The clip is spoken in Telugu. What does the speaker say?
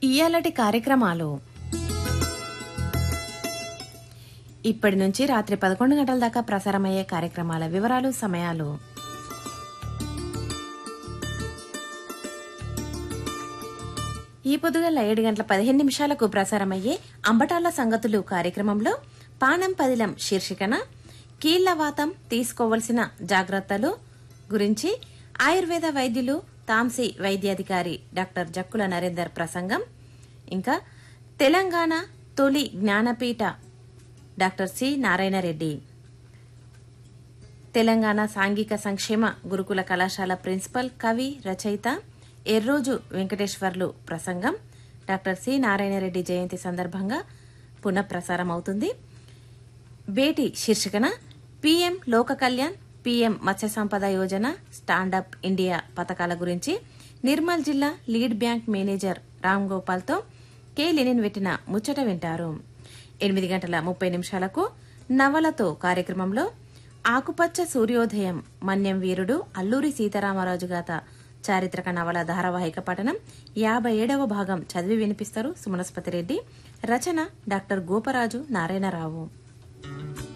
ఇయ్యాలటి కార్యక్రమాలు ఇప్పటి నుంచి రాత్రి పదకొండు గంటల దాకా ప్రసారమయ్యే కార్యక్రమాల వివరాలు సమయాలు ఈ పొద్దుగల ఏడు గంటల పదిహేను నిమిషాలకు ప్రసారమయ్యే అంబటాల సంగతులు కార్యక్రమంలో పానం పదిలం శీర్షికన కీళ్లవాతం తీసుకోవలసిన జాగ్రత్తలు గురించి ఆయుర్వేద వైద్యులు తాంసీ వైద్యాధికారి డాక్టర్ జక్కుల నరేందర్ ప్రసంగం ఇంకా తెలంగాణ తొలి జ్ఞానపీఠ డాక్టర్ సి నారాయణరెడ్డి తెలంగాణ సాంఘిక సంక్షేమ గురుకుల కళాశాల ప్రిన్సిపల్ కవి రచయిత ఎర్రోజు వెంకటేశ్వర్లు ప్రసంగం డాక్టర్ సి నారాయణరెడ్డి జయంతి సందర్భంగా పునఃప్రసారం అవుతుంది భేటీ శీర్షికన పీఎం లోక కళ్యాణ్ పీఎం మత్స్య సంపద యోజన స్టాండప్ ఇండియా పథకాల గురించి నిర్మల్ జిల్లా లీడ్ బ్యాంక్ మేనేజర్ రామ్ గోపాల్తో కె లెనిన్ పెట్టిన ముచ్చట వింటారు ఎనిమిది గంటల ముప్పై నిమిషాలకు నవలతో కార్యక్రమంలో ఆకుపచ్చ సూర్యోదయం మన్యం వీరుడు అల్లూరి సీతారామరాజు గాత చారిత్రక నవల ధారావాహిక పఠనం యాభై ఏడవ భాగం చదివి వినిపిస్తారు సుమనస్పతి రెడ్డి రచన డాక్టర్ గోపరాజు నారాయణరావు